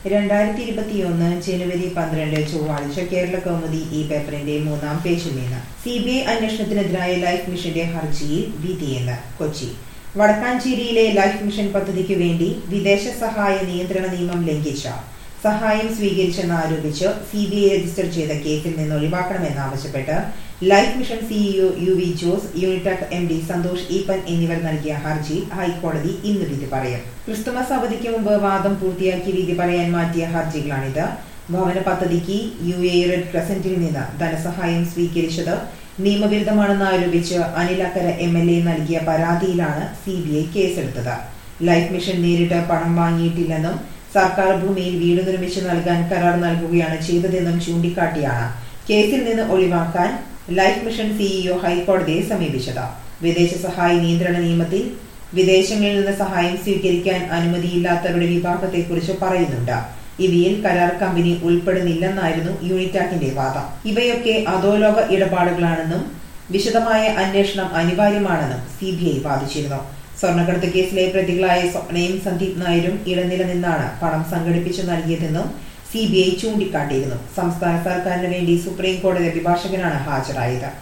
രണ്ടായിരത്തി ഇരുപത്തിയൊന്ന് ജനുവരി പന്ത്രണ്ട് ചൊവ്വാഴ്ച കേരള കൗമുദി ഈ പേപ്പറിന്റെ മൂന്നാം പേജിൽ നിന്ന് സി ബി ഐ അന്വേഷണത്തിനെതിരായ ലൈഫ് മിഷന്റെ ഹർജിയിൽ വിധിയെന്ന് കൊച്ചി വടക്കാഞ്ചേരിയിലെ ലൈഫ് മിഷൻ പദ്ധതിക്ക് വേണ്ടി വിദേശ സഹായ നിയന്ത്രണ നിയമം ലംഘിച്ച സഹായം സ്വീകരിച്ചെന്ന് ആരോപിച്ച് സി ബി ഐ രജിസ്റ്റർ ചെയ്ത കേസിൽ നിന്ന് ഒഴിവാക്കണമെന്നാവശ്യപ്പെട്ട് life mission CEO U V Jose Unitac M D Santhosh Eapen എന്നിവർ നൽകിയ ഹർജി ഹൈക്കോടതി ഇന്ന് വിധി പറയും ക്രിസ്തുമസ് അവധിക്ക് മുമ്പ് വാദം പൂർത്തിയാക്കി വിധി പറയാൻ മാറ്റിയ ഹർജികളാണിത് ഭവന പദ്ധതിക്ക് യു എ റെഡ് ക്രസന്റിൽ നിന്ന് ധനസഹായം സ്വീകരിച്ചത് നിയമവിരുദ്ധമാണെന്ന് ആരോപിച്ച് അനിലക്കര എം എൽ എ നൽകിയ പരാതിയിലാണ് സി ബി ഐ കേസെടുത്തത് ലൈഫ് മിഷൻ നേരിട്ട് പണം വാങ്ങിയിട്ടില്ലെന്നും സർക്കാർ ഭൂമിയിൽ വീട് നിർമ്മിച്ചു നൽകാൻ കരാർ നൽകുകയാണ് ചെയ്തതെന്നും ചൂണ്ടിക്കാട്ടിയാണ് കേസിൽ നിന്ന് ഒഴിവാക്കാൻ ലൈഫ് മിഷൻ സിഇഒ ഹൈക്കോടതിയെ സമീപിച്ചത് വിദേശ സഹായ നിയന്ത്രണ നിയമത്തിൽ വിദേശങ്ങളിൽ നിന്ന് സഹായം സ്വീകരിക്കാൻ അനുമതിയില്ലാത്തവരുടെ വിഭാഗത്തെക്കുറിച്ച് പറയുന്നുണ്ട് ഇവയിൽ കരാർ കമ്പനി ഉൾപ്പെടുന്നില്ലെന്നായിരുന്നു യൂണിറ്റാക്കിന്റെ വാദം ഇവയൊക്കെ അധോലോക ഇടപാടുകളാണെന്നും വിശദമായ അന്വേഷണം അനിവാര്യമാണെന്നും സി ബി ഐ വാദിച്ചിരുന്നു സ്വർണ്ണക്കടത്ത് കേസിലെ പ്രതികളായ സ്വപ്നയും സന്ദീപ് നായരും ഇടനില നിന്നാണ് പണം സംഘടിപ്പിച്ചു നൽകിയതെന്നും സി ബി ഐ ചൂണ്ടിക്കാട്ടിയിരുന്നു സംസ്ഥാന സർക്കാരിന് വേണ്ടി സുപ്രീം കോടതി അഭിഭാഷകനാണ് ഹാജരായത്